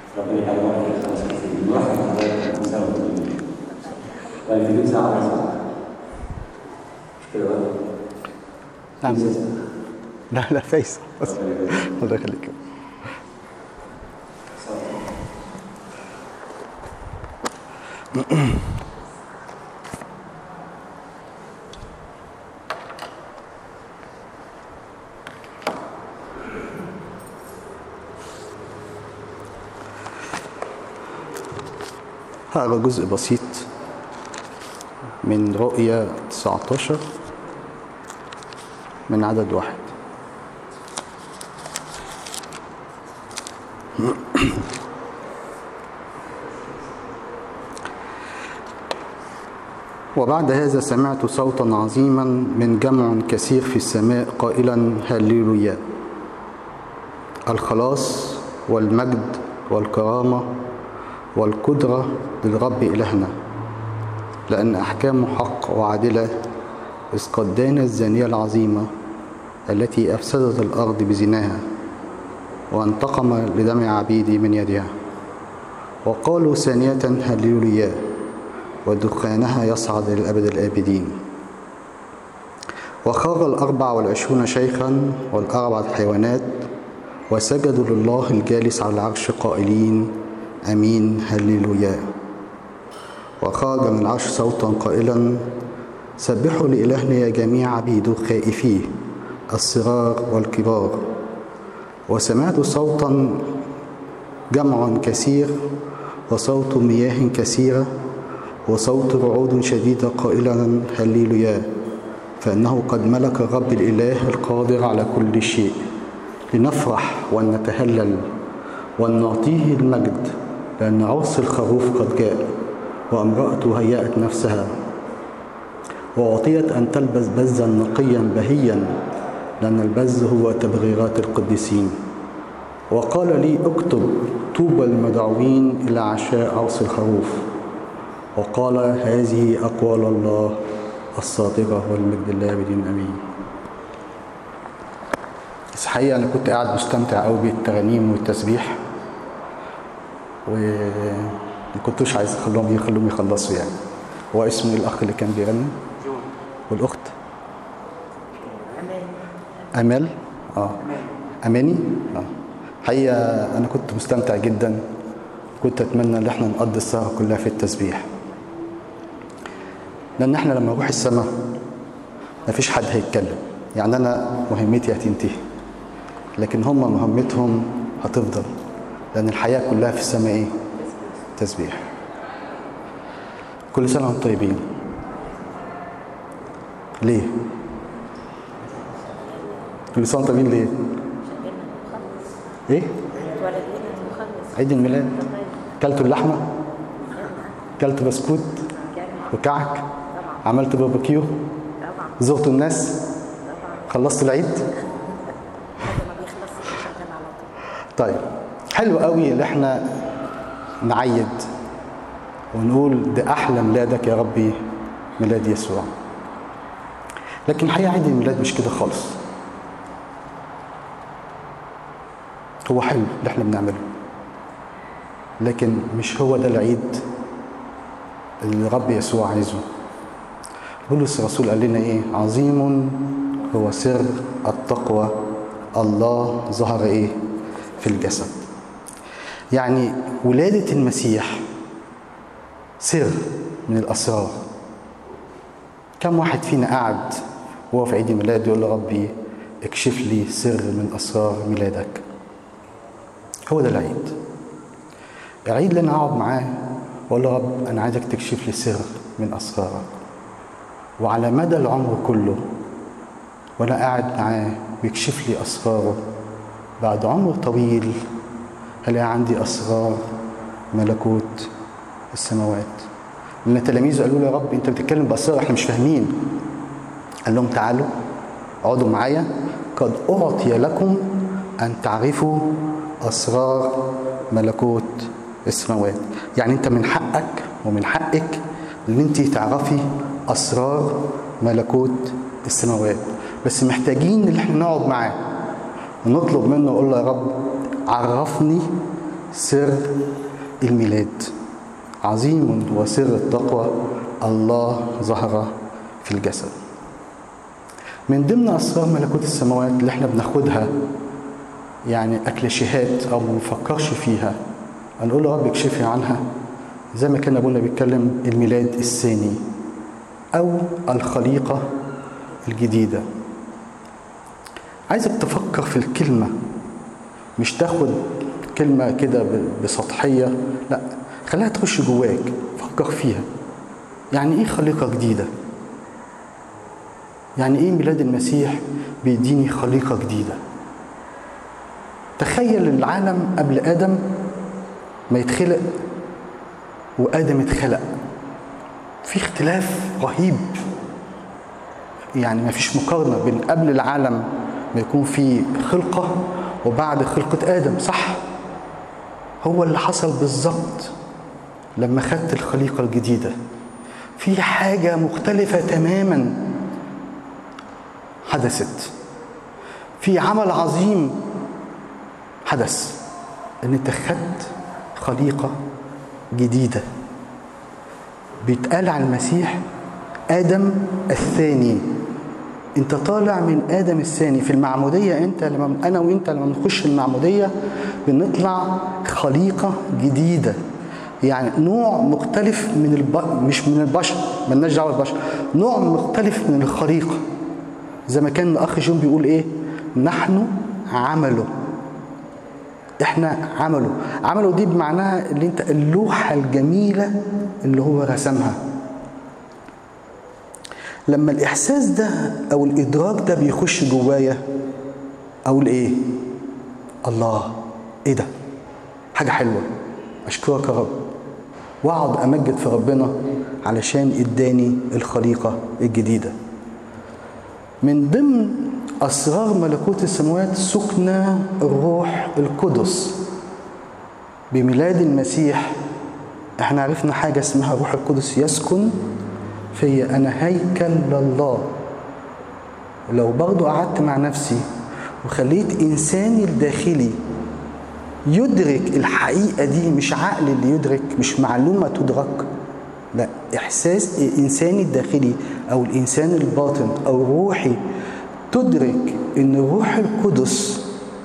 ربنا يعلمك في خمس كتير الواحد حضرتك مساوي الدنيا يعني في جزء على صح مش كده ولا؟ نعم جزء. لا لا فايز بس ربنا يبارك. الله يخليك هقرا جزء بسيط من رؤيا 19 من عدد واحد وبعد هذا سمعت صوتا عظيما من جمع كثير في السماء قائلا هللويا الخلاص والمجد والكرامة والقدرة للرب إلهنا لأن أحكامه حق وعادلة إذ قد دان الزانية العظيمة التي أفسدت الأرض بزناها وانتقم لدمع عبيدي من يدها وقالوا ثانية هللويا ودخانها يصعد للأبد الآبدين وخرج الأربع والعشرون شيخا والأربعة حيوانات وسجدوا لله الجالس على العرش قائلين أمين هللويا وخرج من العرش صوتا قائلا سبحوا لإلهنا يا جميع عبيده خائفيه الصغار والكبار وسمعت صوتا جمع كثير وصوت مياه كثيرة وصوت رعود شديدة قائلا هللويا فإنه قد ملك الرب الإله القادر على كل شيء لنفرح ونتهلل ونعطيه المجد لأن عرس الخروف قد جاء وامرأته هيأت نفسها وأعطيت أن تلبس بزا نقيا بهيا لأن البز هو تبغيرات القديسين وقال لي اكتب طوبى المدعوين إلى عشاء عرس الخروف وقال هذه أقوال الله الصادقة والمجد الله بدين أمين بس حقيقة أنا كنت قاعد مستمتع قوي بالترانيم والتسبيح وما كنتش عايز اخليهم يخلوهم يخلصوا يعني هو اسمه الأخ اللي كان بيغني والأخت أمال اه أماني اه حقيقة أنا كنت مستمتع جدا كنت أتمنى إن احنا نقضي السهرة كلها في التسبيح لأن احنا لما نروح السماء مفيش حد هيتكلم يعني أنا مهمتي هتنتهي لكن هم مهمتهم هتفضل لأن الحياة كلها في السماء إيه؟ تسبيح كل سنة وانتم طيبين ليه؟ كل سنة وانتم طيبين ليه؟ ايه؟ اتولد لنا المخلص عيد الميلاد كلتوا اللحمة؟ كلتوا بسكوت وكعك طبعا عملتوا باربيكيو طبعا زرتوا الناس طبعا خلصتوا العيد هذا ما بيخلصش شغال على طول طيب حلو قوي ان احنا نعيد ونقول ده احلى ميلادك يا ربي ميلاد يسوع لكن الحقيقه عيد الميلاد مش كده خالص هو حلو اللي احنا بنعمله لكن مش هو ده العيد اللي رب يسوع عايزه بولس الرسول قال لنا ايه عظيم هو سر التقوى الله ظهر ايه في الجسد يعني ولادة المسيح سر من الأسرار كم واحد فينا قاعد وهو في عيد الميلاد يقول له ربي اكشف لي سر من أسرار ميلادك هو ده العيد العيد اللي انا اقعد معاه واقول له رب انا عايزك تكشف لي سر من اسرارك وعلى مدى العمر كله وانا قاعد معاه بيكشف لي اسراره بعد عمر طويل هلاقي عندي اسرار ملكوت السماوات لان تلاميذه قالوا له يا رب انت بتتكلم باسرار احنا مش فاهمين قال لهم تعالوا اقعدوا معايا قد اعطي لكم ان تعرفوا اسرار ملكوت السماوات يعني انت من حقك ومن حقك ان انت تعرفي اسرار ملكوت السماوات بس محتاجين ان احنا نقعد معاه ونطلب منه نقول له يا رب عرفني سر الميلاد عظيم هو سر التقوى الله ظهر في الجسد من ضمن اسرار ملكوت السماوات اللي احنا بناخدها يعني اكلاشيهات او ما بنفكرش فيها هنقول يا رب اكشفي عنها زي ما كان ابونا بيتكلم الميلاد الثاني او الخليقه الجديده عايزك تفكر في الكلمه مش تاخد كلمه كده بسطحيه لا خليها تخش جواك فكر فيها يعني ايه خليقه جديده يعني ايه ميلاد المسيح بيديني خليقه جديده تخيل العالم قبل ادم ما يتخلق وادم اتخلق في اختلاف رهيب يعني ما فيش مقارنه بين قبل العالم ما يكون في خلقه وبعد خلقه ادم صح هو اللي حصل بالظبط لما خدت الخليقه الجديده في حاجه مختلفه تماما حدثت في عمل عظيم حدث ان انت خدت خليقه جديده بيتقال عن المسيح ادم الثاني انت طالع من ادم الثاني في المعموديه انت لما انا وانت لما بنخش المعموديه بنطلع خليقه جديده يعني نوع مختلف من الب... مش من البشر مالناش دعوه بالبشر نوع مختلف من الخليقه زي ما كان الاخ جون بيقول ايه نحن عمله احنا عمله عمله دي بمعناها اللي انت اللوحه الجميله اللي هو رسمها لما الاحساس ده او الادراك ده بيخش جوايا اقول ايه الله ايه ده حاجه حلوه اشكرك يا رب واقعد امجد في ربنا علشان اداني الخليقه الجديده من ضمن اسرار ملكوت السماوات سكن الروح القدس بميلاد المسيح احنا عرفنا حاجه اسمها الروح القدس يسكن في انا هيكل لله ولو برضو قعدت مع نفسي وخليت انساني الداخلي يدرك الحقيقه دي مش عقل اللي يدرك مش معلومه تدرك لا احساس انساني الداخلي او الانسان الباطن او روحي تدرك ان الروح القدس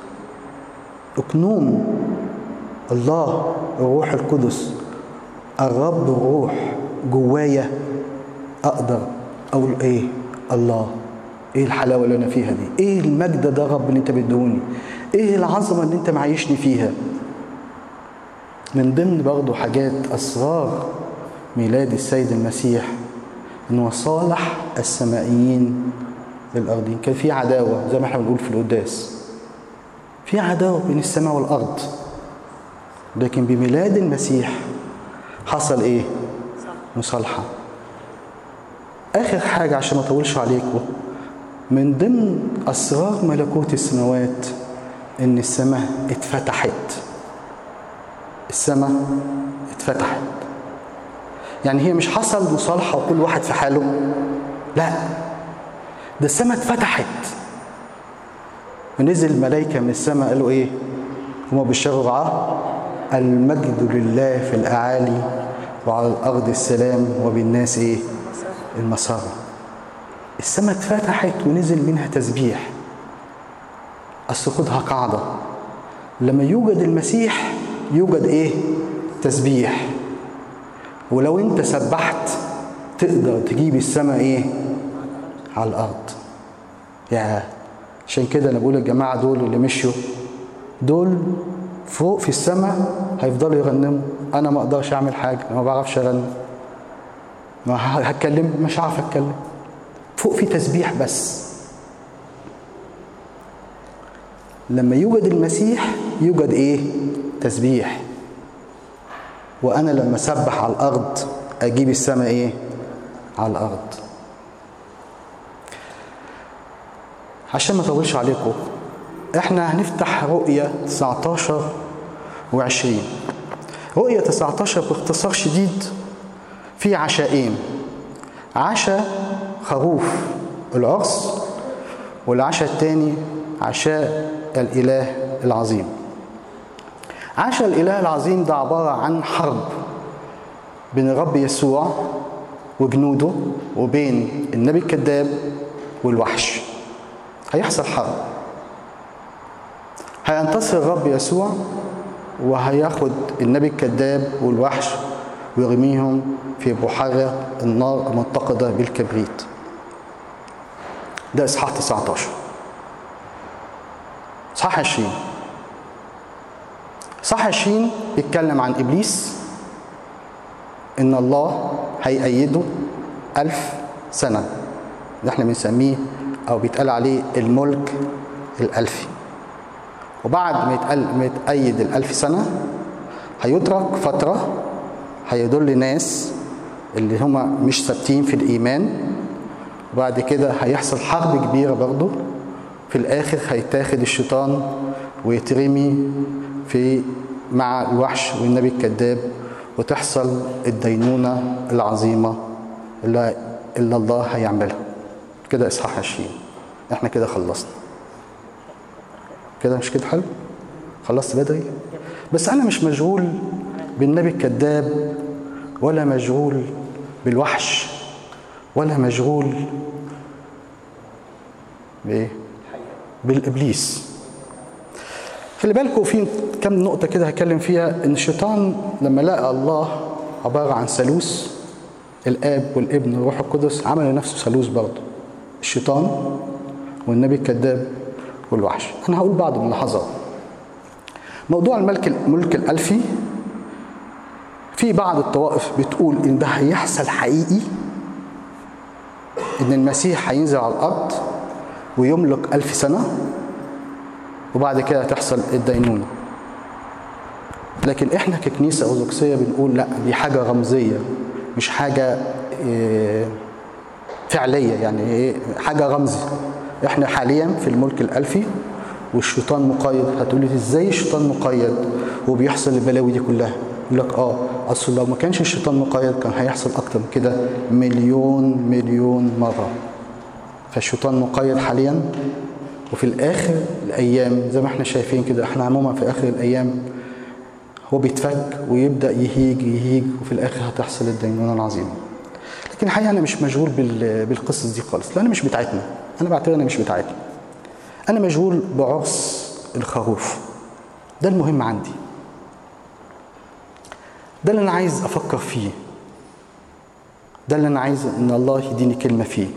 اكنوم الله الروح القدس الرب الروح جوايا اقدر اقول ايه الله ايه الحلاوه اللي انا فيها دي ايه المجد ده رب اللي انت بتدوني ايه العظمه اللي انت معيشني فيها من ضمن برضه حاجات اسرار ميلاد السيد المسيح انه صالح السمائيين للارضين كان في عداوه زي ما احنا بنقول في القداس في عداوه بين السماء والارض لكن بميلاد المسيح حصل ايه مصالحه اخر حاجه عشان ما اطولش عليكم من ضمن اسرار ملكوت السماوات ان السماء اتفتحت السماء اتفتحت يعني هي مش حصل مصالحه وكل واحد في حاله لا ده السماء اتفتحت ونزل ملائكه من السماء قالوا ايه هما بيشروا رعاه المجد لله في الاعالي وعلى الارض السلام وبالناس ايه المساره السماء اتفتحت ونزل منها تسبيح اصل خدها قاعده لما يوجد المسيح يوجد ايه تسبيح ولو انت سبحت تقدر تجيب السماء ايه على الارض يا عشان كده انا بقول الجماعه دول اللي مشوا دول فوق في السماء هيفضلوا يغنموا انا ما اقدرش اعمل حاجه ما بعرفش اغني ما هتكلم مش عارف اتكلم فوق في تسبيح بس لما يوجد المسيح يوجد ايه تسبيح وانا لما اسبح على الارض اجيب السماء ايه على الارض عشان ما اطولش عليكم احنا هنفتح رؤية 19 و20 رؤية 19 باختصار شديد في عشاءين عشاء خروف العرس والعشاء الثاني عشاء الإله العظيم عشاء الإله العظيم ده عبارة عن حرب بين الرب يسوع وجنوده وبين النبي الكذاب والوحش هيحصل حرب هينتصر الرب يسوع وهياخد النبي الكذاب والوحش ويرميهم في بحيرة النار المتقدة بالكبريت ده إصحاح 19 إصحاح 20 إصحاح 20 بيتكلم عن إبليس إن الله هيأيده ألف سنة اللي احنا بنسميه أو بيتقال عليه الملك الألفي وبعد ما يتقل ما يتأيد الألف سنة هيترك فترة هيدل ناس اللي هما مش ثابتين في الإيمان وبعد كده هيحصل حرب كبيرة برضه في الآخر هيتاخد الشيطان ويترمي في مع الوحش والنبي الكذاب وتحصل الدينونة العظيمة اللي, اللي الله هيعملها كده إصحاح 20 احنا كده خلصنا كده مش كده حلو خلصت بدري بس انا مش مشغول بالنبي الكذاب ولا مشغول بالوحش ولا مشغول بايه بالابليس خلي بالكم في كم نقطة كده هتكلم فيها إن الشيطان لما لقى الله عبارة عن ثالوث الآب والابن والروح القدس عمل لنفسه ثالوث برضه الشيطان والنبي الكذاب والوحش أنا هقول بعض الملاحظات موضوع الملك الملك الألفي في بعض الطوائف بتقول إن ده هيحصل حقيقي إن المسيح هينزل على الأرض ويملك ألف سنة وبعد كده تحصل الدينونة لكن احنا ككنيسة أرثوذكسية بنقول لا دي حاجة رمزية مش حاجة إيه فعلية يعني ايه حاجة رمزي احنا حاليا في الملك الألفي والشيطان مقيد هتقولي ازاي الشيطان مقيد وبيحصل البلاوي دي كلها يقول لك اه اصل لو ما كانش الشيطان مقيد كان هيحصل اكتر من كده مليون مليون مرة فالشيطان مقيد حاليا وفي الاخر الايام زي ما احنا شايفين كده احنا عموما في اخر الايام هو بيتفك ويبدا يهيج يهيج وفي الاخر هتحصل الدينونه العظيمه لكن الحقيقه انا مش مشغول بالقصص دي خالص لان مش بتاعتنا انا بعتبرها مش بتاعتنا انا مشغول بعرس الخروف ده المهم عندي ده اللي انا عايز افكر فيه ده اللي انا عايز ان الله يديني كلمه فيه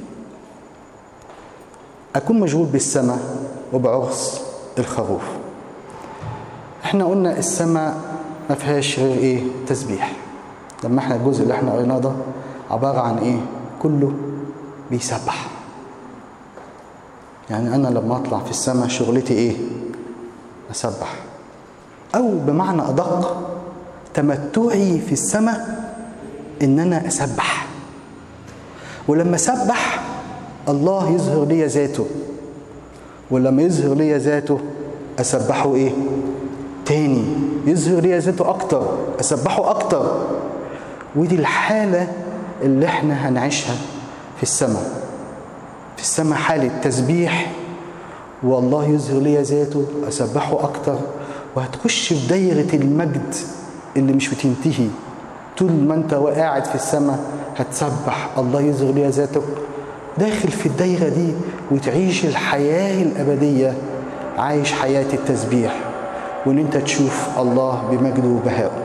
اكون مشغول بالسماء وبعرس الخروف احنا قلنا السماء ما فيهاش غير ايه تسبيح لما احنا الجزء اللي احنا قريناه ده عباره عن ايه كله بيسبح يعني انا لما اطلع في السماء شغلتي ايه اسبح او بمعنى ادق تمتعي في السماء ان انا اسبح ولما اسبح الله يظهر لي ذاته ولما يظهر لي ذاته اسبحه ايه تاني يظهر لي ذاته اكتر اسبحه اكتر ودي الحاله اللي احنا هنعيشها في السماء في السماء حاله تسبيح والله يظهر لي ذاته اسبحه اكتر وهتخش في دايره المجد اللي مش بتنتهي طول ما انت قاعد في السماء هتسبح الله يظهر لي ذاته داخل في الدايرة دي وتعيش الحياة الأبدية عايش حياة التسبيح وإن أنت تشوف الله بمجده وبهائه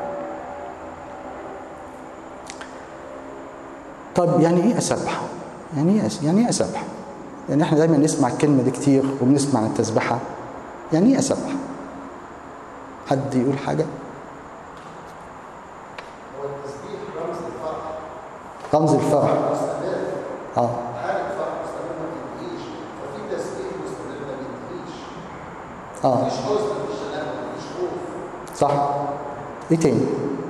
طب يعني إيه أسبح؟ يعني إيه يعني إيه أسبح؟ يعني إحنا دايما نسمع الكلمة دي كتير وبنسمع عن التسبحة يعني إيه أسبح؟ حد يقول حاجة؟ هو التسبيح رمز الفرح رمز الفرح اه حالة فرح مستمر ما بتنتهيش ففي تسبيح مستمر ما بينتهيش اه مفيش حزن مفيش سلام مفيش خوف صح ايه تاني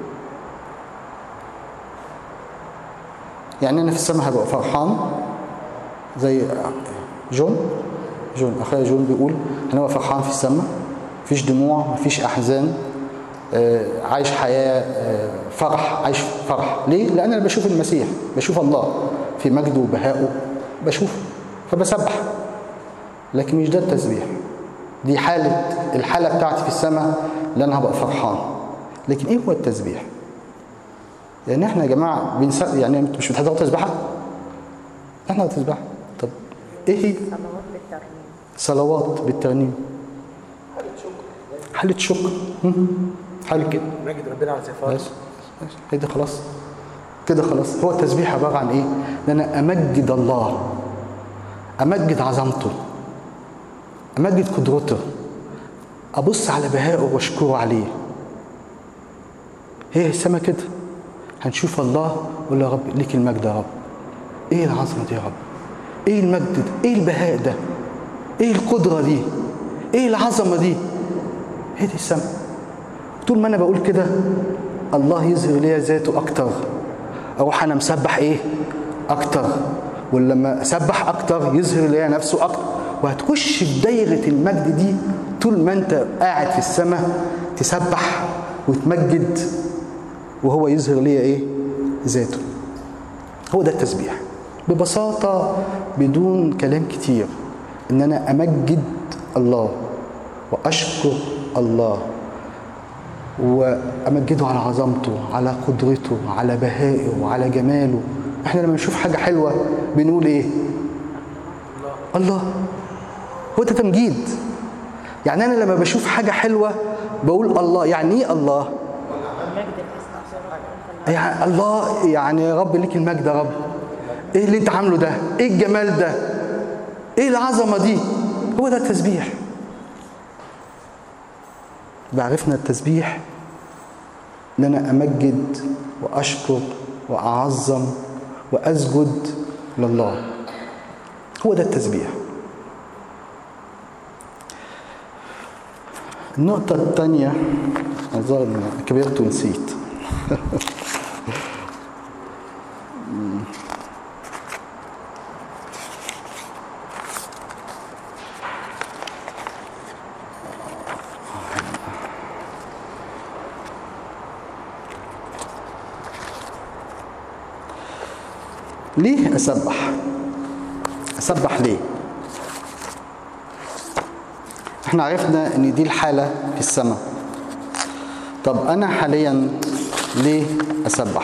يعني انا في السماء هبقى فرحان زي جون جون اخويا جون بيقول انا هبقى فرحان في السماء مفيش دموع مفيش احزان آه، عايش حياه آه، فرح عايش فرح ليه لان انا بشوف المسيح بشوف الله في مجده وبهائه بشوفه فبسبح لكن مش ده التسبيح دي حالة الحالة بتاعتي في السماء اللي انا هبقى فرحان لكن ايه هو التسبيح يعني احنا يا جماعه بنس... يعني انتوا مش بتحضروا تسبيحه احنا تسبيحه طب ايه هي صلوات بالترنيم صلوات بالترنيم حالة شكر مم. حال كده نجد ربنا على صفاته بس بس. كده خلاص كده خلاص هو التسبيح عباره عن ايه؟ ان انا امجد الله امجد عظمته امجد قدرته ابص على بهائه واشكره عليه هي السما كده هنشوف الله ونقول يا رب ليك المجد يا رب ايه العظمه دي يا رب ايه المجد ده ايه البهاء ده ايه القدره دي ايه العظمه دي هي دي السما طول ما انا بقول كده الله يظهر لي ذاته اكتر اروح انا مسبح ايه اكتر ولما اسبح اكتر يظهر لي نفسه اكتر وهتخش في دايره المجد دي طول ما انت قاعد في السماء تسبح وتمجد وهو يظهر لي ايه ذاته هو ده التسبيح ببساطه بدون كلام كتير ان انا امجد الله واشكر الله وامجده على عظمته على قدرته على بهائه على جماله احنا لما نشوف حاجه حلوه بنقول ايه الله هو ده تمجيد يعني انا لما بشوف حاجه حلوه بقول الله يعني ايه الله مجد الاسم يعني الله يعني يا رب ليك المجد يا رب ايه اللي انت عامله ده ايه الجمال ده ايه العظمه دي هو ده التسبيح بعرفنا التسبيح ان انا امجد واشكر واعظم واسجد لله هو ده التسبيح النقطة الثانية الظاهر إني كبرت ونسيت ليه أسبح؟ أسبح ليه؟ احنا عرفنا ان دي الحالة في السماء طب انا حاليا ليه اسبح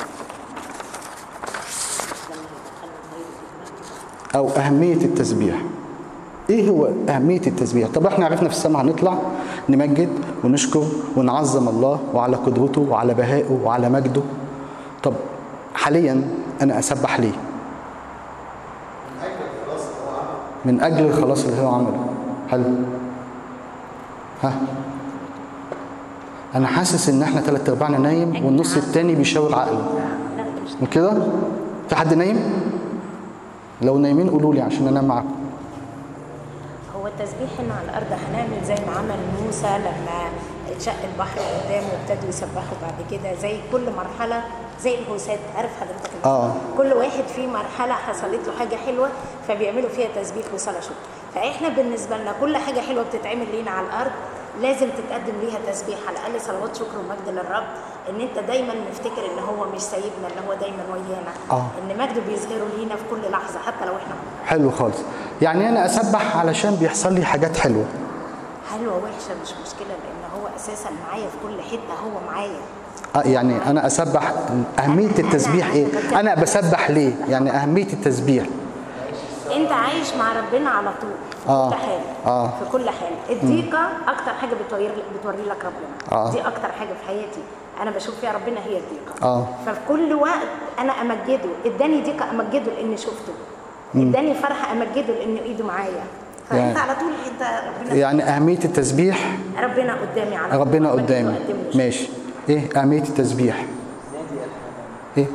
او اهمية التسبيح ايه هو اهمية التسبيح طب احنا عرفنا في السماء هنطلع نمجد ونشكر ونعظم الله وعلى قدرته وعلى بهائه وعلى مجده طب حاليا انا اسبح ليه من اجل الخلاص اللي هو عمله حلو ها انا حاسس ان احنا ثلاث ارباعنا نايم والنص التاني بيشاور عقله لا مش وكده في حد نايم لو نايمين قولوا لي عشان انام معاكم هو التسبيح هنا على الارض هنعمل زي ما عمل موسى لما اتشق البحر قدامه وابتدوا يسبحوا بعد كده زي كل مرحله زي الهوسات عارف حضرتك ال- آه. كل واحد في مرحله حصلت له حاجه حلوه فبيعملوا فيها تسبيح وصلاه شكر فاحنا بالنسبه لنا كل حاجه حلوه بتتعمل لينا على الارض لازم تتقدم ليها تسبيح على الاقل صلوات شكر ومجد للرب ان انت دايما نفتكر ان هو مش سايبنا ان هو دايما ويانا آه. ان مجده بيظهره لينا في كل لحظه حتى لو احنا حلو خالص يعني انا اسبح علشان بيحصل لي حاجات حلوه حلوه وحشه مش مشكله لان هو اساسا معايا في كل حته هو معايا آه يعني انا اسبح اهميه التسبيح ايه انا بسبح ليه يعني اهميه التسبيح انت عايش مع ربنا على طول في آه. كل حال آه. في كل حال الضيقه اكتر حاجه بتوري بتوري لك ربنا آه. دي اكتر حاجه في حياتي انا بشوف فيها ربنا هي الضيقه آه. ففي كل وقت انا امجده اداني ضيقه امجده لاني شفته اداني فرحه امجده لان ايده معايا فانت يعني- على طول انت ربنا يعني اهميه التسبيح ربنا قدامي على طول ربنا أمجده قدامي وأقدم له شكر. ماشي ايه اهميه التسبيح ايه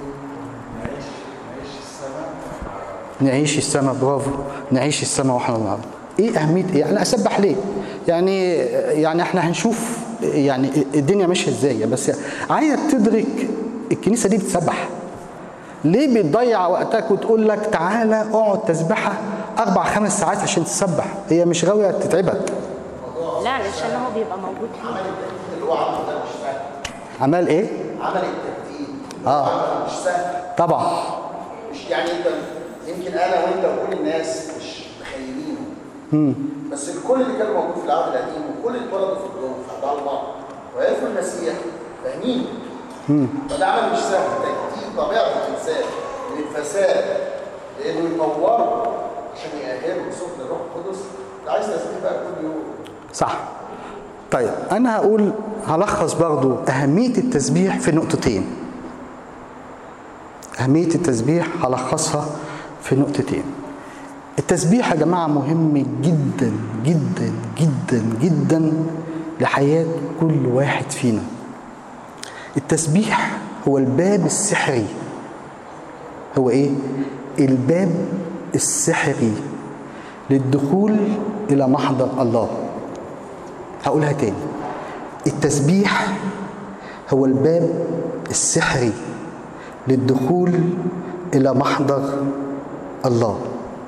نعيش السماء برافو نعيش السماء واحنا على الارض ايه اهميه ايه انا اسبح ليه يعني يعني احنا هنشوف يعني الدنيا ماشيه ازاي بس عايزك تدرك الكنيسه دي بتسبح ليه بتضيع وقتك وتقول لك تعالى اقعد تسبحه اربع خمس ساعات عشان تسبح هي مش غاويه تتعبك لا علشان هو بيبقى موجود فيه اللي هو عمله ده مش سهل عمال ايه عمل التبديل اه مش سهل طبعا مش يعني انت يمكن انا وانت وكل الناس مش متخيلينه بس الكل اللي كان موجود في العهد القديم وكل اللي اتولدوا في الجو في ضلمه وعرفوا المسيح فاهمين فده عمل مش سهل تجديد طبيعه الانسان للفساد لانه يطوره عشان يأهله سفن الروح القدس ده عايز تسبيح بقى كل يوم صح طيب انا هقول هلخص برضو اهميه التسبيح في نقطتين اهميه التسبيح هلخصها في نقطتين التسبيح يا جماعه مهم جدا جدا جدا جدا لحياه كل واحد فينا التسبيح هو الباب السحري هو ايه الباب السحري للدخول الى محضر الله هقولها تاني التسبيح هو الباب السحري للدخول الى محضر الله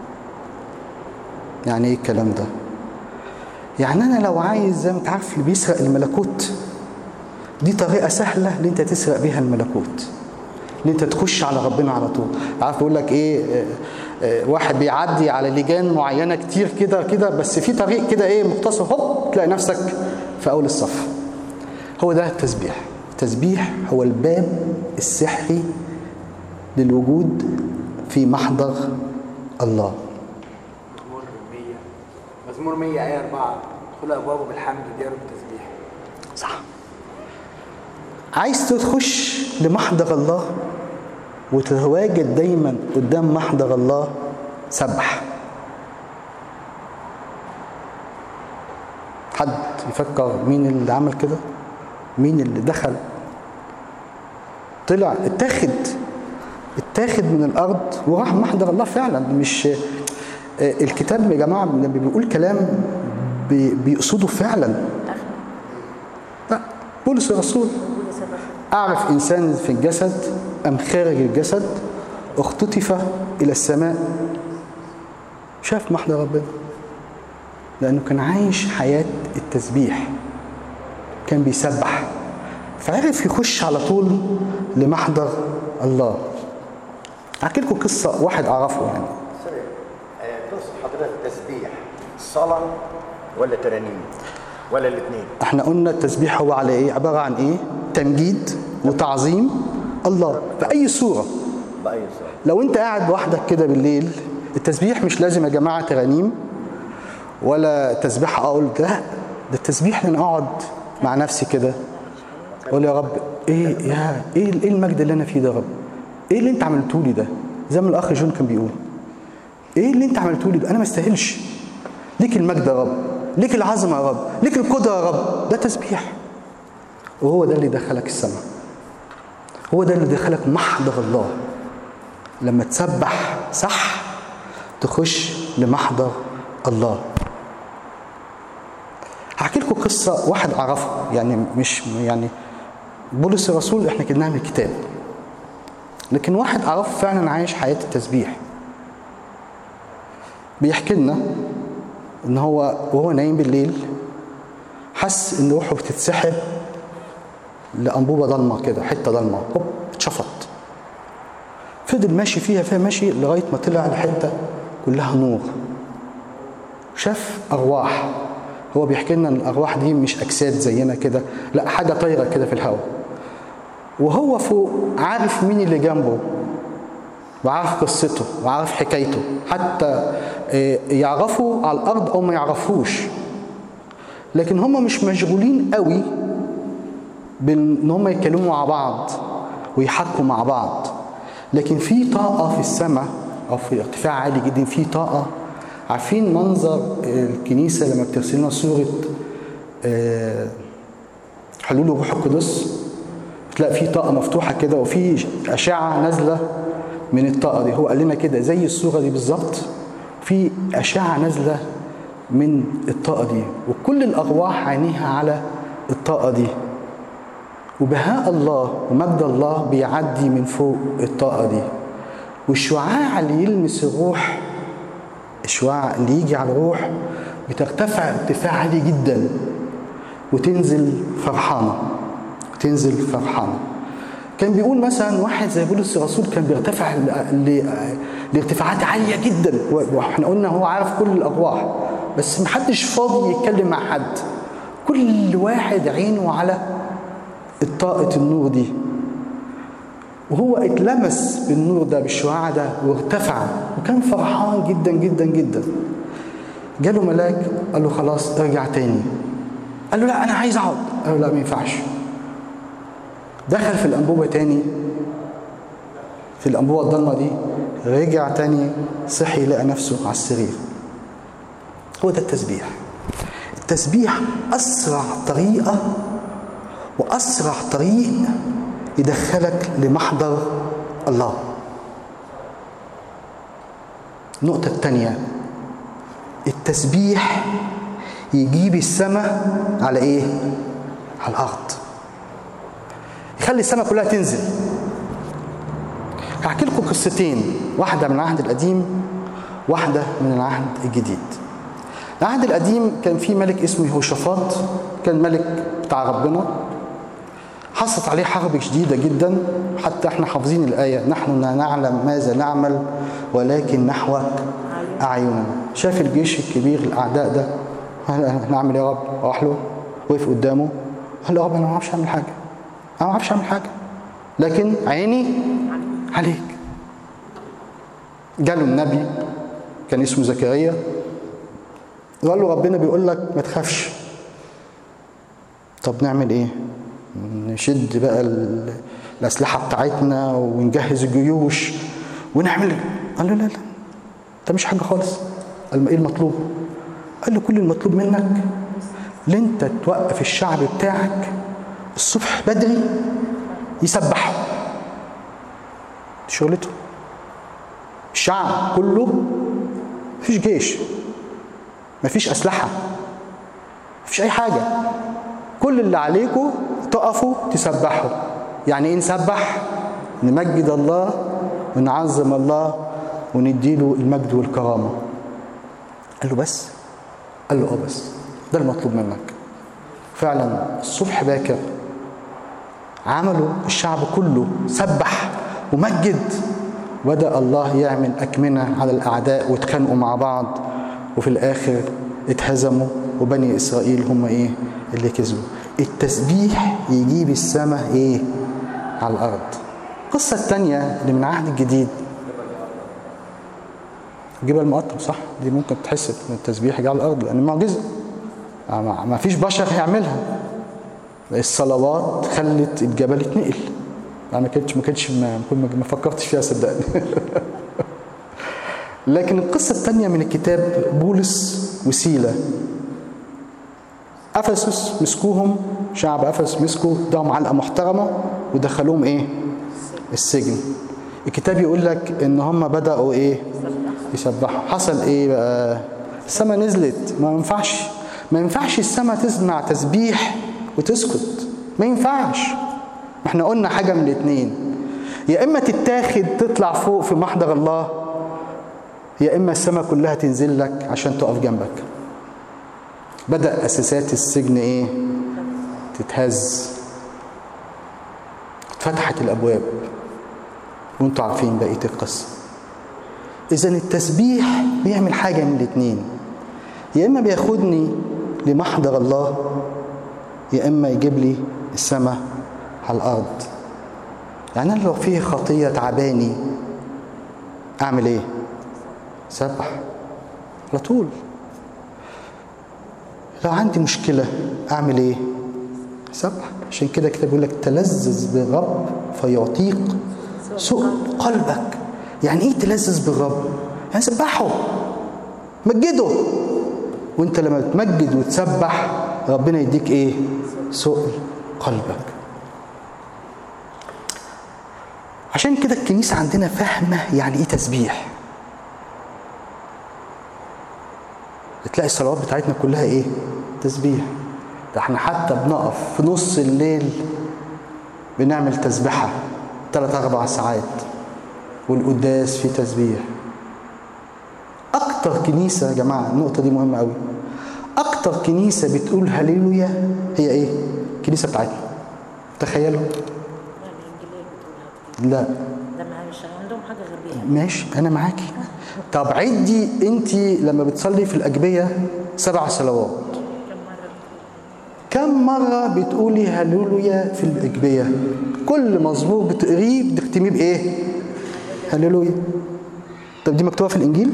يعني ايه الكلام ده يعني انا لو عايز زي ما انت عارف اللي بيسرق الملكوت دي طريقه سهله ان انت تسرق بيها الملكوت ان انت تخش على ربنا على طول عارف بيقول لك ايه آه، آه، واحد بيعدي على لجان معينه كتير كده كده بس في طريق كده ايه مختصر هوب تلاقي نفسك في اول الصف هو ده التسبيح التسبيح هو الباب السحري للوجود في محضر الله مزمور 100 مزمور 100 آية 4 ادخلوا أبوابه بالحمد دياره بالتسبيح صح عايز تخش لمحضر الله وتتواجد دايما قدام محضر الله سبح حد يفكر مين اللي عمل كده مين اللي دخل طلع اتاخد اتاخد من الارض وراح محضر الله فعلا مش آه، الكتاب يا جماعه لما بيقول كلام بي- بيقصده فعلا لا بولس الرسول أعرف إنسان في الجسد أم خارج الجسد اختطف إلى السماء شاف محضر ربنا لأنه كان عايش حياة التسبيح كان بيسبح فعرف يخش على طول لمحضر الله أحكي لكم قصة واحد أعرفه يعني سوري آه، تقصد حضرتك تسبيح صلاة ولا ترانيم ولا الاثنين احنا قلنا التسبيح هو على ايه عبارة عن ايه تمجيد وتعظيم الله بأي صورة بأي صلاة لو انت قاعد لوحدك كده بالليل التسبيح مش لازم يا جماعه ترانيم ولا تسبيح اقول لا ده التسبيح ان انا اقعد مع نفسي كده اقول يا رب ايه يا ايه ايه المجد اللي انا فيه ده يا رب ايه اللي انت عملته لي ده زي ما الاخ جون كان بيقول ايه اللي انت عملته لي ده انا ما استاهلش ليك المجد يا رب ليك العظمه يا رب ليك القدره يا رب ده تسبيح وهو ده اللي دخلك السماء هو ده اللي دخلك محضر الله لما تسبح صح تخش لمحضر الله هحكي لكم قصة واحد أعرفه يعني مش يعني بولس الرسول احنا كنا من الكتاب لكن واحد أعرفه فعلا عايش حياة التسبيح بيحكي لنا ان هو وهو نايم بالليل حس ان روحه بتتسحب لأنبوبة ضلمة كده حتة ضلمة هوب اتشفط فضل ماشي فيها فيها ماشي لغاية ما طلع لحتة كلها نور شاف أرواح هو بيحكي لنا ان الأرواح دي مش أجساد زينا كده لا حاجة طايرة كده في الهواء وهو فوق عارف مين اللي جنبه وعارف قصته وعارف حكايته حتى آه، يعرفوا على الأرض أو ما يعرفوش لكن هم مش مشغولين قوي بان هم يتكلموا مع بعض ويحكوا مع بعض لكن في طاقه في السماء او في ارتفاع عالي جدا في طاقه عارفين منظر الكنيسه لما بترسل لنا صوره آه، حلول الروح القدس تلاقي في طاقه مفتوحه كده وفي اشعه نازله من الطاقه دي هو قال لنا كده زي الصوره دي بالظبط في اشعه نازله من الطاقه دي وكل الارواح عينيها على الطاقه دي وبهاء الله ومجد الله بيعدي من فوق الطاقة دي والشعاع اللي يلمس الروح الشعاع اللي يجي على الروح بترتفع ارتفاع عالي جدا وتنزل فرحانة تنزل فرحانة كان بيقول مثلا واحد زي بولس الرسول كان بيرتفع ل- ل- لارتفاعات عالية جدا واحنا قلنا هو عارف كل الأرواح بس محدش فاضي يتكلم مع حد كل واحد عينه على الطاقة النور دي وهو اتلمس بالنور ده بالشعاع ده وارتفع وكان فرحان جدا جدا جدا جاله ملاك قال له خلاص ارجع تاني قال له لا انا عايز اقعد قال له لا ما ينفعش دخل في الانبوبه تاني في الانبوبه الضلمه دي رجع تاني صحي لقى نفسه على السرير هو ده التسبيح التسبيح اسرع طريقه واسرع طريق يدخلك لمحضر الله النقطه الثانيه التسبيح يجيب السماء على ايه على الارض يخلي السماء كلها تنزل هحكي لكم قصتين واحده من العهد القديم واحده من العهد الجديد العهد القديم كان في ملك اسمه يهوشافاط كان ملك بتاع ربنا حصلت عليه حرب شديده جدا حتى احنا حافظين الايه نحن لا نعلم ماذا نعمل ولكن نحوك اعيننا شاف الجيش الكبير الاعداء ده نعمل يا رب راح له وقف قدامه قال له يا رب انا ما اعرفش اعمل حاجه انا ما اعرفش اعمل حاجه لكن عيني عليك جاله النبي كان اسمه زكريا وقال له ربنا بيقول لك ما تخافش طب نعمل ايه نشد بقى ال- الاسلحه بتاعتنا ونجهز الجيوش ونعمل قال له لا لا ده مش حاجه خالص قال له ايه المطلوب قال له كل المطلوب منك ان انت توقف الشعب بتاعك الصبح بدري يسبحوا دي شغلته الشعب كله مفيش جيش مفيش اسلحه مفيش اي حاجه كل اللي عليكم تقفوا تسبحوا يعني ايه نسبح نمجد الله ونعظم الله ونديله المجد والكرامه قال له بس قال له اه بس ده المطلوب منك فعلا الصبح باكر عملوا الشعب كله سبح ومجد بدأ الله يعمل أكمنة على الأعداء واتخانقوا مع بعض وفي الآخر اتهزموا وبني إسرائيل هم إيه اللي كسبوا التسبيح يجيب السماء إيه على الأرض القصة الثانية اللي من العهد الجديد جبل المقطم صح دي ممكن تحس ان التسبيح يجي على الارض لان معجزه ما ما فيش بشر هيعملها الصلوات خلت الجبل يتنقل انا ما كنتش ما كنتش ما, ما فكرتش فيها صدقني لكن القصه الثانيه من الكتاب بولس وسيله افسس مسكوهم شعب افسس مسكوا اداهم علقه محترمه ودخلوهم ايه السجن الكتاب يقول لك ان هم بداوا ايه يسبحوا حصل ايه بقى السماء نزلت ما ينفعش ما ينفعش السماء تسمع تسبيح وتسكت ما ينفعش ما احنا قلنا حاجه من الاثنين يا اما تتاخد تطلع فوق في محضر الله يا اما السماء كلها تنزل لك عشان تقف جنبك بدا اساسات السجن ايه تتهز اتفتحت الابواب وانتوا عارفين بقيه القصه اذا التسبيح بيعمل حاجه من الاثنين يا اما بياخدني لمحضر الله يا اما يجيب لي السماء على الارض يعني انا لو فيه خطيه تعباني اعمل ايه سبح على طول لو عندي مشكله اعمل ايه سبح عشان كده كده بيقول لك تلذذ بالرب فيعطيك سوء قلبك يعني ايه تلذذ بالرب يعني سبحه مجده وانت لما تمجد وتسبح ربنا يديك ايه سؤل قلبك عشان كده الكنيسة عندنا فاهمة يعني ايه تسبيح تلاقي الصلوات بتاعتنا كلها ايه تسبيح ده احنا حتى بنقف في نص الليل بنعمل تسبيحة ثلاث أربع ساعات والقداس فيه تسبيح أكتر كنيسة يا جماعة النقطة دي مهمة قوي أكتر كنيسة بتقول هللويا هي إيه؟ الكنيسة بتاعتنا تخيلوا لا لما مش عندهم حاجه غير بيها ماشي انا معاكي طب عدي انت لما بتصلي في الاجبيه سبع صلوات كم مرة بتقولي هللويا في الأجبية؟ كل مزمور بتقريه بتختميه بإيه؟ هللويا. طب دي مكتوبة في الإنجيل؟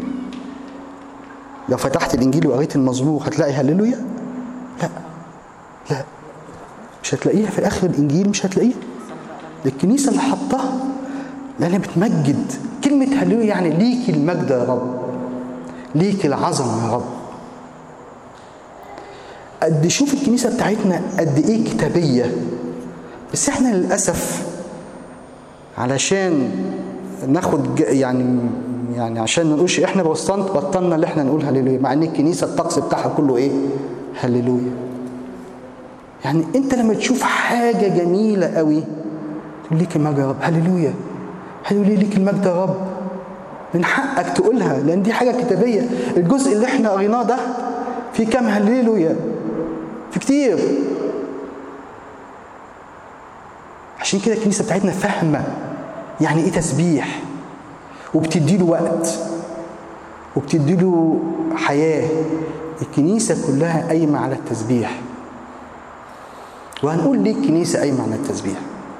لو فتحت الإنجيل وقريت المزمور هتلاقي هللويا؟ لا لا مش هتلاقيها في آخر الإنجيل مش هتلاقيها. الكنيسة اللي حطها لأنها بتمجد كلمة هللويا يعني ليكي المجد يا رب ليكي العظمة يا رب قد شوف الكنيسة بتاعتنا قد إيه كتابية بس إحنا للأسف علشان ناخد ج- يعني يعني عشان ما نقولش إحنا بوسطنت بطلنا اللي إحنا نقول هللويا مع إن الكنيسة الطقس بتاعها كله إيه؟ هللويا يعني أنت لما تشوف حاجة جميلة قوي تقول ليك المجد يا رب هللويا هللويا ليك المجد يا رب من حقك تقولها لان دي حاجه كتابيه الجزء اللي احنا قريناه ده في كام هللويا في كتير عشان كده الكنيسه بتاعتنا فاهمه يعني ايه تسبيح وبتدي له وقت وبتدي له حياه الكنيسه كلها قايمه على التسبيح وهنقول ليه الكنيسه قايمه على التسبيح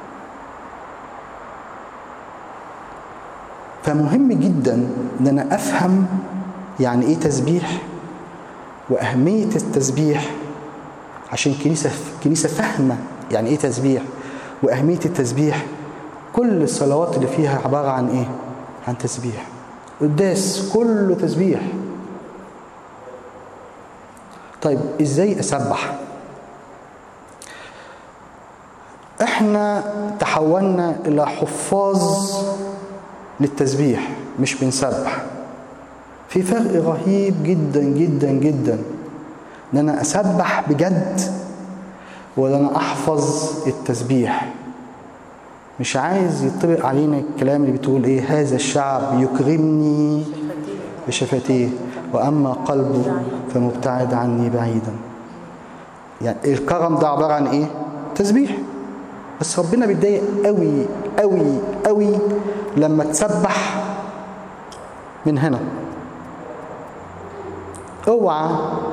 فمهم جدا ان انا افهم يعني ايه تسبيح واهميه التسبيح عشان الكنيسه الكنيسه فاهمه يعني ايه تسبيح واهميه التسبيح كل الصلوات اللي فيها عباره عن ايه عن تسبيح قداس كله تسبيح طيب ازاي اسبح احنا تحولنا الى حفاظ للتسبيح مش بنسبح في فرق رهيب جدا جدا جدا ان انا اسبح بجد ولا انا احفظ التسبيح مش عايز يطبق علينا الكلام اللي بتقول ايه هذا الشعب يكرمني بشفتيه واما قلبه فمبتعد عني بعيدا يعني الكرم ده عباره عن ايه تسبيح بس ربنا بيتضايق قوي قوي قوي لما تسبح من هنا اوعى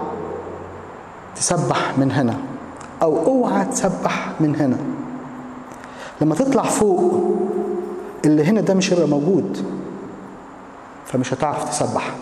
تسبح من هنا او اوعى تسبح من هنا لما تطلع فوق اللي هنا ده مش هيبقى موجود فمش هتعرف تسبح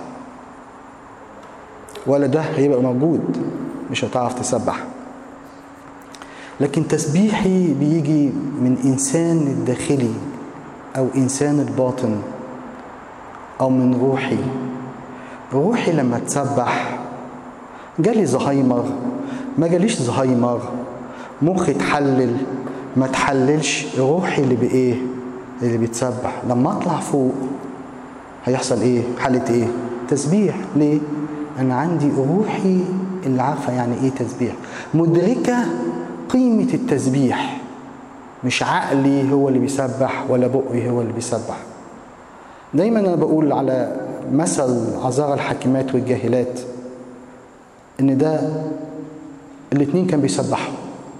ولا ده هيبقى موجود مش هتعرف تسبح لكن تسبيحي بيجي من انسان الداخلي او انسان الباطن او من روحي روحي لما تسبح جالي زهايمر ما جاليش زهايمر مخي اتحلل ما تحللش روحي اللي بايه اللي بيتسبح لما اطلع فوق هيحصل ايه حالة ايه تسبيح ليه انا عندي روحي اللي عارفة يعني ايه تسبيح مدركة قيمة التسبيح مش عقلي هو اللي بيسبح ولا بقي هو اللي بيسبح دايما انا بقول على مثل عذارى الحاكمات والجاهلات ان ده الاتنين كان بيسبحوا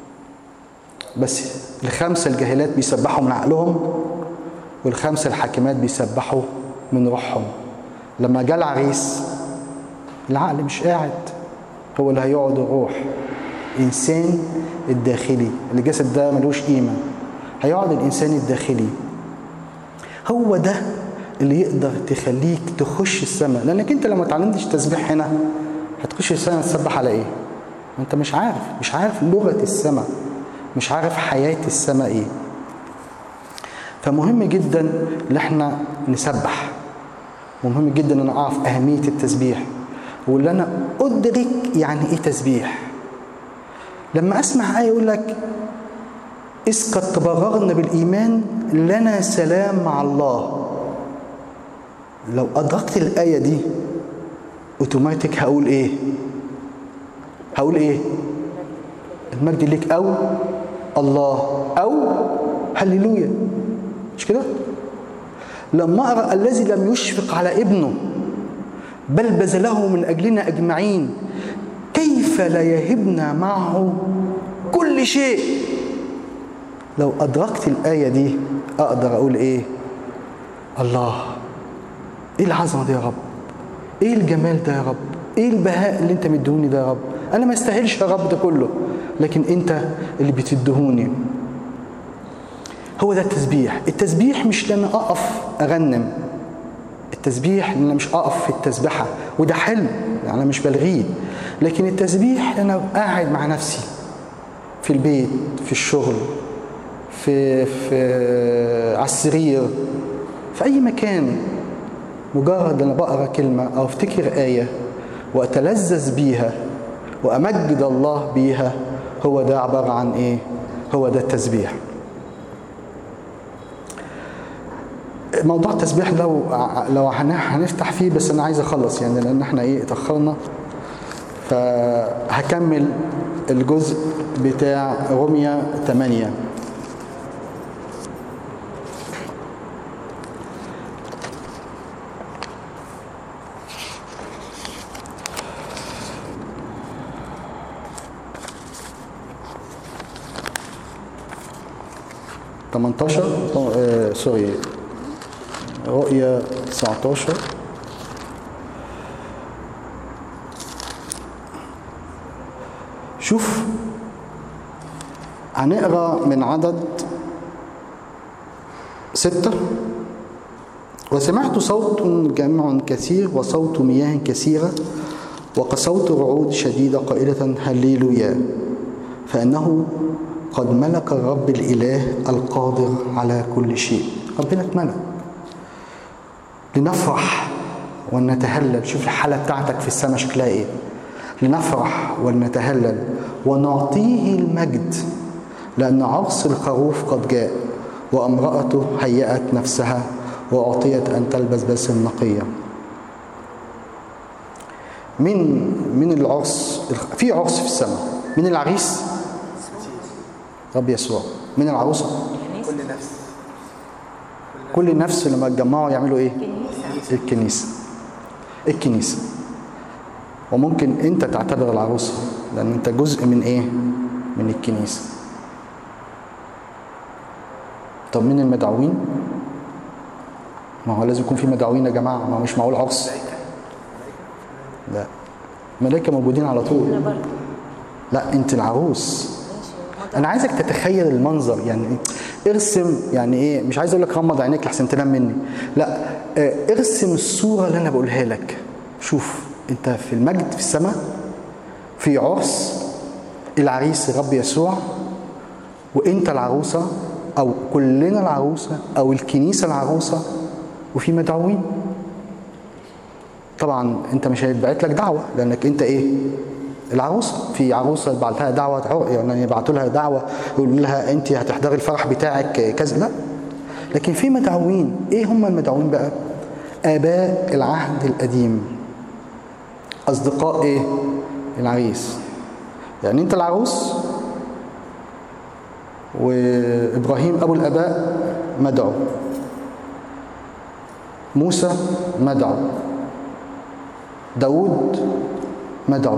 بس الخمسة الجاهلات بيسبحوا من عقلهم والخمسة الحاكمات بيسبحوا من روحهم لما جاء العريس العقل مش قاعد هو اللي هيقعد الروح انسان الداخلي الجسد ده ملوش قيمه هيقعد الانسان الداخلي هو ده اللي يقدر تخليك تخش السماء لانك انت لما اتعلمتش تسبيح هنا هتخش السماء تسبح على ايه ما انت مش عارف مش عارف لغه السماء مش عارف حياه السماء ايه فمهم جدا ان احنا نسبح ومهم جدا ان انا اعرف اهميه التسبيح واللي انا ادرك يعني ايه تسبيح لما اسمع ايه يقول لك اذ قد تبررنا بالايمان لنا سلام مع الله لو ادركت الايه دي اوتوماتيك هقول ايه هقول ايه المجد ليك او الله او هللويا مش كده لما اقرا الذي لم يشفق على ابنه بل بذله من اجلنا اجمعين كيف لا يهبنا معه كل شيء لو أدركت الآية دي أقدر أقول إيه الله ايه العظمه دي يا رب ايه الجمال ده يا رب ايه البهاء اللي انت مديهوني ده يا رب انا ما استاهلش يا رب ده كله لكن انت اللي بتدهوني هو ده التسبيح التسبيح مش لان اقف اغنم التسبيح ان انا مش اقف في التسبحه وده حلو يعني انا مش بلغيه لكن التسبيح ان انا قاعد مع نفسي في البيت في الشغل في في على السرير في اي مكان مجرد انا بقرا كلمه او افتكر ايه واتلذذ بيها وامجد الله بيها هو ده عباره عن ايه هو ده التسبيح موضوع التسبيح لو لو هن- هنفتح فيه بس انا عايز اخلص يعني لان احنا ايه اتاخرنا فهكمل الجزء بتاع روميا 8 18 طو- آه سوري رؤيا 19 شوف هنقرا من عدد ستة وسمعت صوت جمع كثير وصوت مياه كثيرة وكصوت رعود شديدة قائلة هللويا فإنه قد ملك الرب الإله القادر على كل شيء ربنا اتملك لنفرح ونتهلل شوف الحالة بتاعتك في السماء شكلها ايه لنفرح ونتهلل ونعطيه المجد لأن عرس الخروف قد جاء وامرأته هيأت نفسها وأعطيت أن تلبس باسم نقية من من العرس في عرس في السماء من العريس رب يسوع من العروسة كل نفس كل نفس لما يتجمعوا يعملوا ايه الكنيسة الكنيسة وممكن انت تعتبر العروسة لان انت جزء من ايه من الكنيسة طب من المدعوين ما هو لازم يكون في مدعوين يا جماعة ما هو مش معقول عرس لا ملائكة موجودين على طول انا برضه لا انت العروس ماشي انا عايزك تتخيل المنظر يعني إيه؟ ارسم يعني ايه مش عايز اقول لك غمض عينيك لحسن تنام مني لا آه، ارسم الصوره اللي انا بقولها لك شوف انت في المجد في السماء في عرس العريس الرب يسوع وانت العروسه او كلنا العروسه او الكنيسه العروسه وفي مدعوين طبعا انت مش هيتبعت لك دعوه لانك انت ايه العروسه في عروسه بعت لها دعوه عر- يعني يبعتوا لها دعوه يقولوا لها انت هتحضري الفرح بتاعك كذا لا لكن في مدعوين ايه هم المدعوين بقى اباء العهد القديم اصدقاء ايه العريس يعني انت العروس وابراهيم ابو الاباء مدعو موسى مدعو داود مدعو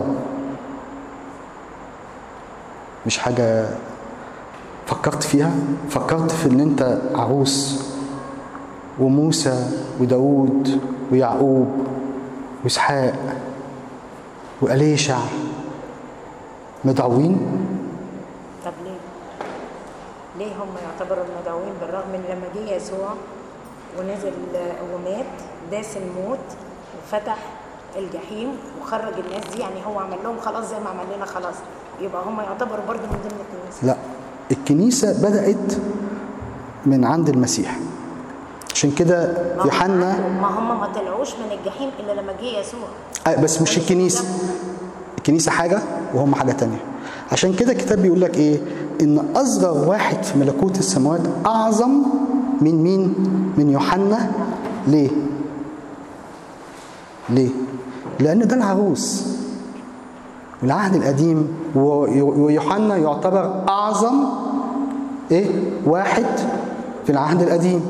مش حاجة فكرت فيها فكرت في ان انت عروس وموسى وداود ويعقوب واسحاق وأليشع مدعوين طب ليه؟ ليه هم يعتبروا المدعوين بالرغم ان لما جه يسوع ونزل ومات داس الموت وفتح الجحيم وخرج الناس دي يعني هو عمل لهم خلاص زي ما عمل لنا خلاص يبقى هم يعتبروا برضه من ضمن الكنيسه لا الكنيسة بدأت من عند المسيح عشان كده ما هم- يوحنا ما هم ما طلعوش من الجحيم الا لما جه يسوع آه، بس مش الكنيسة الكنيسة حاجة وهم حاجة تانية عشان كده الكتاب بيقول لك ايه ان اصغر واحد في ملكوت السماوات اعظم من مين من يوحنا ليه ليه لان ده العروس العهد القديم و- ويوحنا يعتبر اعظم ايه واحد في العهد القديم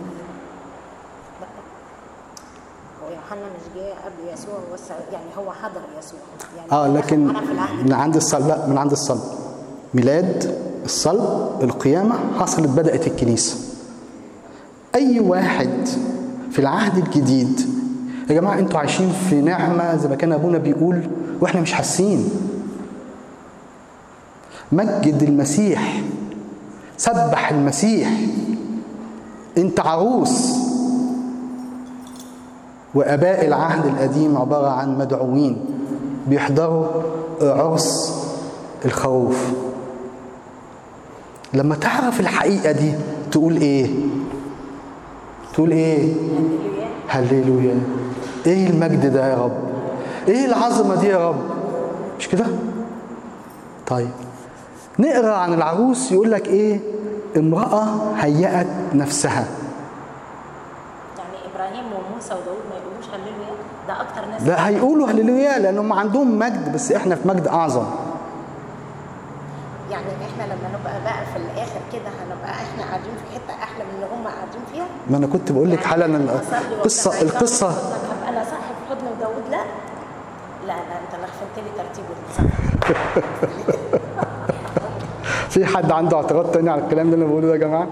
هو يوحنا مش جه قبل يسوع بس يعني هو حضر يسوع يعني اه دخل لكن معانا في العهد من عند الصلب لا من عند الصلب ميلاد الصلب القيامة حصلت بدأت الكنيسة أي واحد في العهد الجديد يا جماعه انتوا عايشين في نعمه زي ما كان ابونا بيقول واحنا مش حاسين مجد المسيح سبح المسيح انت عروس واباء العهد القديم عباره عن مدعوين بيحضروا عرس الخروف لما تعرف الحقيقه دي تقول ايه تقول ايه هللويا ايه المجد ده يا رب ايه العظمه دي يا رب مش كده طيب نقرا عن العروس يقول لك ايه امراه هيأت نفسها يعني ابراهيم وموسى وداود ما يقولوش هللويا ده اكتر ناس لا هيقولوا هللويا لانهم عندهم مجد بس احنا في مجد اعظم يعني احنا لما نبقى بقى في الاخر كده هنبقى احنا قاعدين في حته احلى من اللي هم قاعدين فيها ما انا كنت بقول لك حالا يعني ال- أصلي وأبقى القصه عايزة القصه أقول لك هبقى انا صاحب حضن وداود لا لا لا انت لخفت لي ترتيب الصح في حد عنده اعتراض تاني على الكلام اللي انا بقوله ده يا جماعه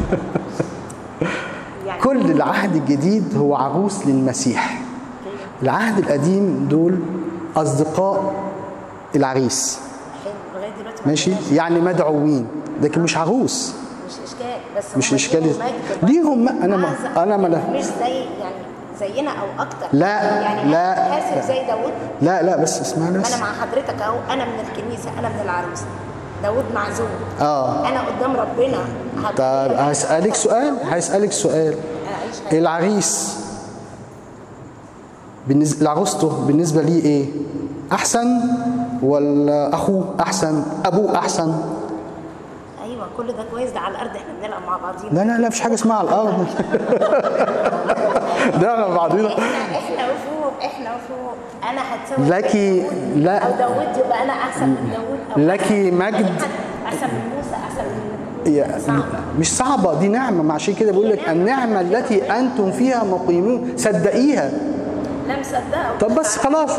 يعني كل العهد الجديد هو عروس للمسيح العهد القديم دول اصدقاء العريس حلو لغايه دلوقتي ما ماشي عندناش- يعني مدعوين لكن مش عروس مش اشكال بس مش هم إشكال. ليهم مجد برضه. ليهم م- أنا ما- أعظم. أنا ما لا- مش زي يعني زينا او اكتر لا، يعني لا، أنا حاسب لا. زي داود لا لا بس اسمعني ما بس انا مع حضرتك اهو انا من الكنيسه انا من العروس داود معزوم اه انا قدام ربنا هبقى- طب هسألك سؤال هسألك سؤال اعيش حياتي. العريس بالنسبة لعروسته بالنسبة ليه ايه؟ أحسن ولا أخوه أحسن؟ أبوه أحسن؟ ايوه كل ده كويس ده على الارض احنا بنلعب مع بعضينا لا لا لا مفيش حاجة اسمها على الأرض ده مع بعضينا احنا احنا وفوق احنا وفوق انا هتساوي لك- زي داود، لا. او داود يبقى انا احسن من داود او لك أحسن من مجد. أي حد، احسن من موسى احسن من يا- صعب مش صعبة دي نعمة ما عشان كده بقول لك النعمة التي أنتم فيها مقيمون صدقيها لا مصدقه طب بس خلاص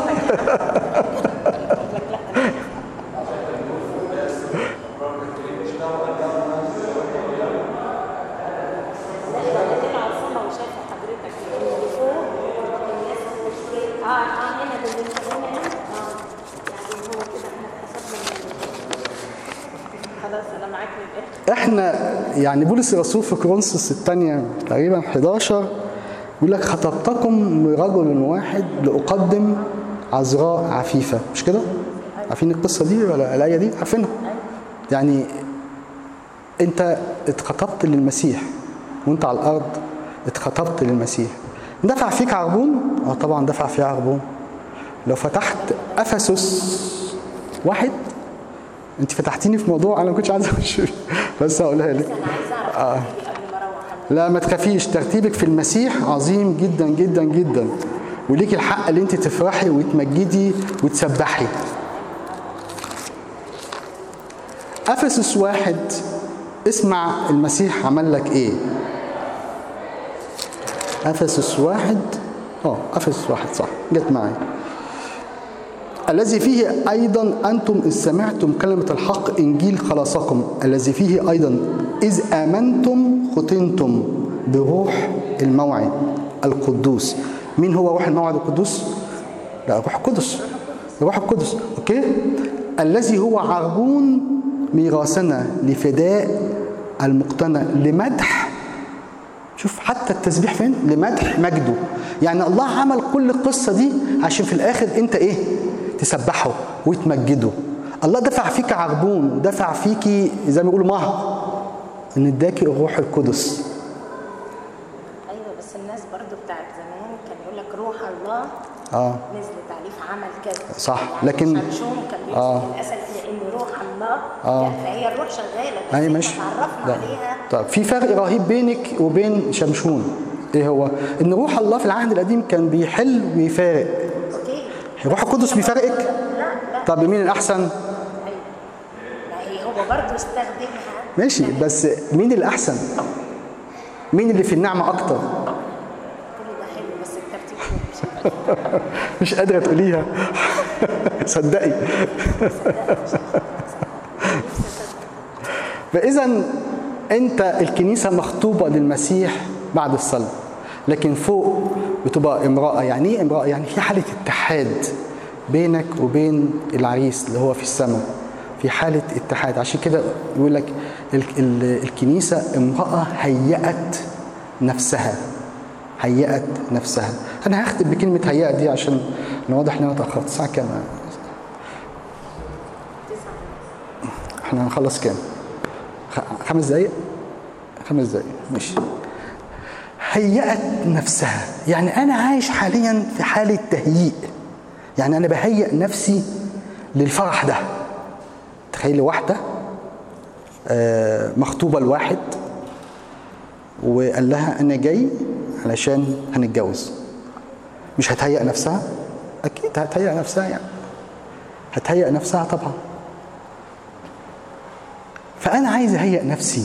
انا عارفاها وشايفه حضرتك اللي فوق الناس اه اه هنا اللي بنسميها هنا اه يعني هو كده احنا اتحسبنا من- خلاص انا معاك للاخر احنا يعني بولس الرسول في كورنثوس الثانية تقريبا 11 يقول لك خطبتكم لرجل واحد لأقدم عذراء عفيفة مش كده؟ عارفين القصة دي ولا الآية دي؟ عارفينها يعني أنت اتخطبت للمسيح وأنت على الأرض اتخطبت للمسيح دفع فيك عربون؟ اه طبعا دفع فيه عربون لو فتحت أفسس واحد انت فتحتيني في موضوع انا ما كنتش عايز اخش فيه، بس هقولها لك انا عايزه اعرف ترتيبي قبل ما اروح أنا. لا ما تخافيش ترتيبك في المسيح عظيم جدا جدا جدا وليك الحق اللي انت تفرحي وتمجدي وتسبحي افسس واحد اسمع المسيح عمل لك ايه افسس واحد اه افسس واحد صح جت معايا الذي فيه أيضا أنتم إذ سمعتم كلمة الحق إنجيل خلاصكم الذي فيه أيضا إذ آمنتم ختنتم بروح الموعد القدوس مين هو روح الموعد القدوس؟ لا روح القدس روح القدس أوكي الذي هو عربون ميراثنا لفداء المقتنى لمدح شوف حتى التسبيح فين لمدح مجده يعني الله عمل كل القصة دي عشان في الآخر أنت إيه تسبحه وتمجده الله دفع فيك عربون ودفع فيكي زي ما بيقولوا مهر ان اداكي الروح القدس ايوه بس الناس برضو بتاعت زمان كان يقول لك روح الله اه نزل تعريف عمل كذا صح، يعني لكن- شمشون كان بيمسك آه. الاسد لان روح الله آه. كان فهي الروح شغاله بس اي احنا ماشي اتعرفنا لا. عليها طيب في فرق رهيب بينك وبين شمشون ايه هو ان روح الله في العهد القديم كان بيحل ويفارق اوكي الروح القدس بيفارقك لا لا طب مين الاحسن ايوه ما هي هو برضه استخدمها ماشي بس مين الاحسن مين اللي في النعمه اكتر كل ده حلو بس الترتيب فوق مش مش قادره تقوليها صدقي فاذا انت الكنيسه مخطوبه للمسيح بعد الصلب لكن فوق بتبقى امرأة يعني ايه امرأة يعني في حالة اتحاد بينك وبين العريس اللي هو في السماء في حالة اتحاد عشان كده يقول لك ال- ال- الكنيسة امرأة هيأت نفسها هيأت نفسها انا هختم بكلمة هيأت دي عشان انا واضح ان انا اتأخرت الساعة كام احنا هنخلص كام خ- خمس دقايق خمس دقايق ماشي هيأت نفسها يعني أنا عايش حاليا في حالة تهيئ يعني أنا بهيئ نفسي للفرح ده تخيل واحدة آه، مخطوبة لواحد وقال لها أنا جاي علشان هنتجوز مش هتهيئ نفسها أكيد هتهيئ نفسها يعني هتهيئ نفسها طبعا فأنا عايز أهيئ نفسي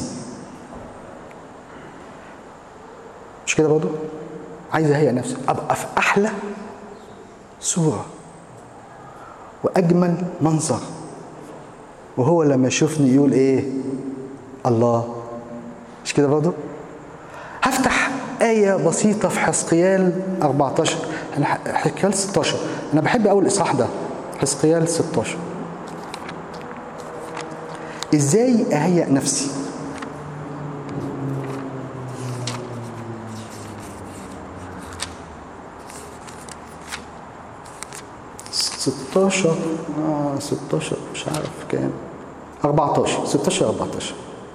مش كده برضه عايز اهيئ نفسي ابقى في احلى صوره واجمل منظر وهو لما يشوفني يقول ايه الله مش كده برضه هفتح آية بسيطة في حزقيال 14 أنا ح- حزقيال 16 أنا بحب أول الإصحاح ده حزقيال 16 إزاي أهيئ نفسي ستاشر آه ستاشر مش عارف كام أربعتاشر ستاشر أربعتاشر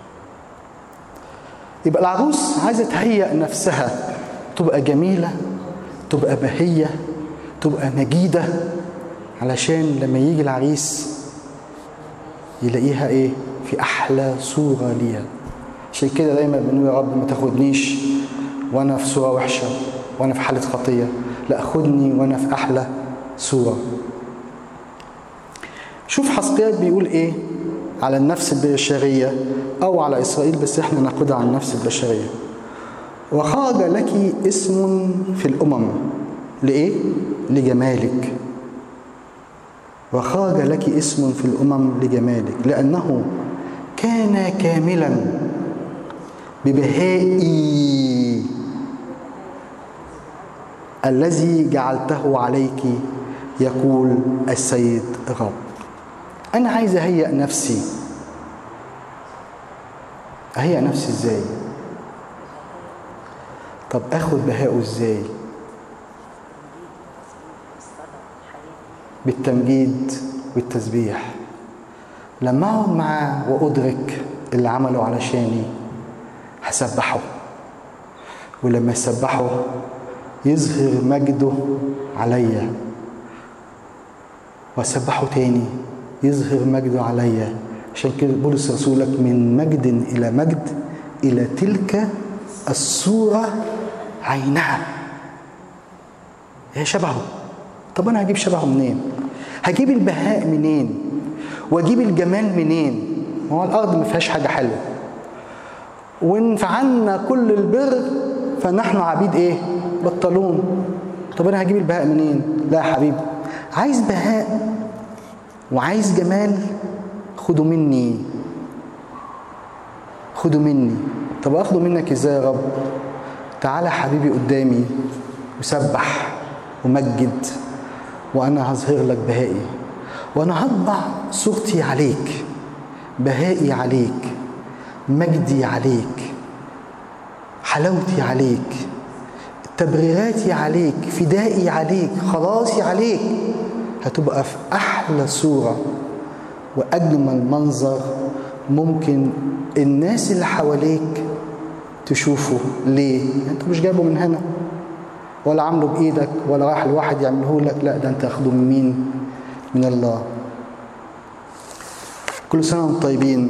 يبقى العروس عايزة تهيئ نفسها تبقى جميلة تبقى بهية تبقى مجيدة علشان لما يجي العريس يلاقيها ايه في احلى صورة ليها عشان كده دايما بنقول يا رب ما تاخدنيش وانا في صورة وحشة وانا في حالة خطية لا خدني وانا في احلى صورة شوف حسقيال بيقول ايه على النفس البشرية او على اسرائيل بس احنا ناخدها عن النفس البشرية وخرج لك اسم في الامم لايه لجمالك وخرج لك اسم في الامم لجمالك لانه كان كاملا ببهائي الذي جعلته عليك يقول السيد الرب انا عايز اهيئ نفسي اهيئ نفسي ازاي طب اخد بهائه ازاي بالتمجيد والتسبيح لما اقعد معاه وادرك اللي عمله علشاني هسبحه ولما يسبحه يظهر مجده عليا واسبحه تاني يظهر مجده عليا عشان كده بولس الرسول لك من مجد الى مجد الى تلك الصوره عينها هي شبهه طب انا هجيب شبهه منين هجيب البهاء منين واجيب الجمال منين ما هو الارض ما فيهاش حاجه حلوه وان فعلنا كل البر فنحن عبيد ايه بطلون طب انا هجيب البهاء منين لا يا حبيبي عايز بهاء وعايز جمال خدوا مني خدوا مني طب اخده منك ازاي يا رب تعالى حبيبي قدامي وسبح ومجد وانا هظهر لك بهائي وانا هطبع صورتي عليك بهائي عليك مجدي عليك حلاوتي عليك تبريراتي عليك فدائي عليك خلاصي عليك هتبقى في احلى صوره واجمل منظر ممكن الناس اللي حواليك تشوفه ليه انت مش جايبه من هنا ولا عامله بايدك ولا رايح لواحد يعمله لك لا ده انت اخده من مين من الله كل سنه وانتم طيبين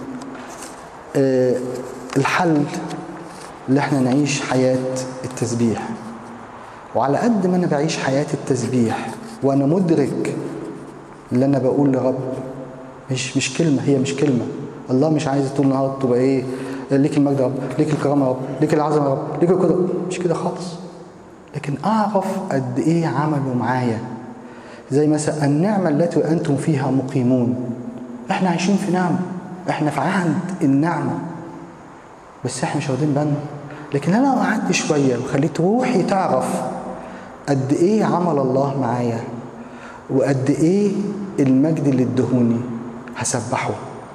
آه الحل اللي احنا نعيش حياه التسبيح وعلى قد ما انا بعيش حياه التسبيح وانا مدرك اللي انا بقول لرب مش مش كلمه هي مش كلمه الله مش عايز طول النهار تبقى ايه ليك المجد يا رب ليك الكرامه يا رب ليك العظمه يا رب ليك القدره مش كده خالص لكن اعرف قد ايه عملوا معايا زي مثلا النعمه التي انتم فيها مقيمون احنا عايشين في نعمه احنا في عهد النعمه بس احنا مش واخدين بالنا لكن انا لو قعدت شويه وخليت روحي تعرف قد ايه عمل الله معايا وقد ايه المجد اللي ادهوني هسبحه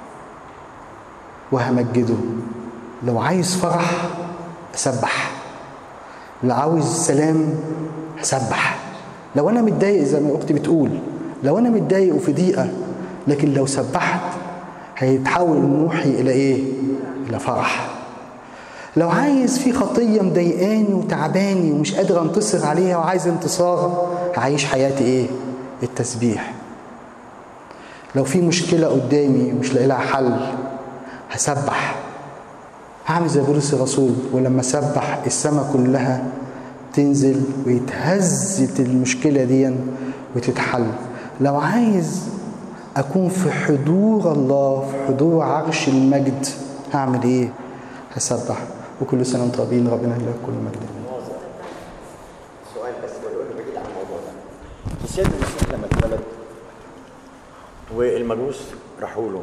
وهمجده لو عايز فرح اسبح لو عاوز سلام هسبح لو انا متضايق زي ما اختي بتقول لو انا متضايق وفي ضيقه لكن لو سبحت هيتحول روحي الى ايه الى فرح لو عايز في خطيه مضايقاني وتعباني ومش قادر انتصر عليها وعايز انتصار هعيش حياتي ايه التسبيح لو في مشكله قدامي ومش لاقي لها حل هسبح هعمل زي بولس الرسول ولما سبح السماء كلها تنزل ويتهزت المشكله دي وتتحل لو عايز اكون في حضور الله في حضور عرش المجد هعمل ايه هسبح وكل سنه وانتم طيبين ربنا يهديك كل مجد سؤال بس ولو انه بعيد عن الموضوع ده السيد المسيح لما اتولد والمجوس راحوا له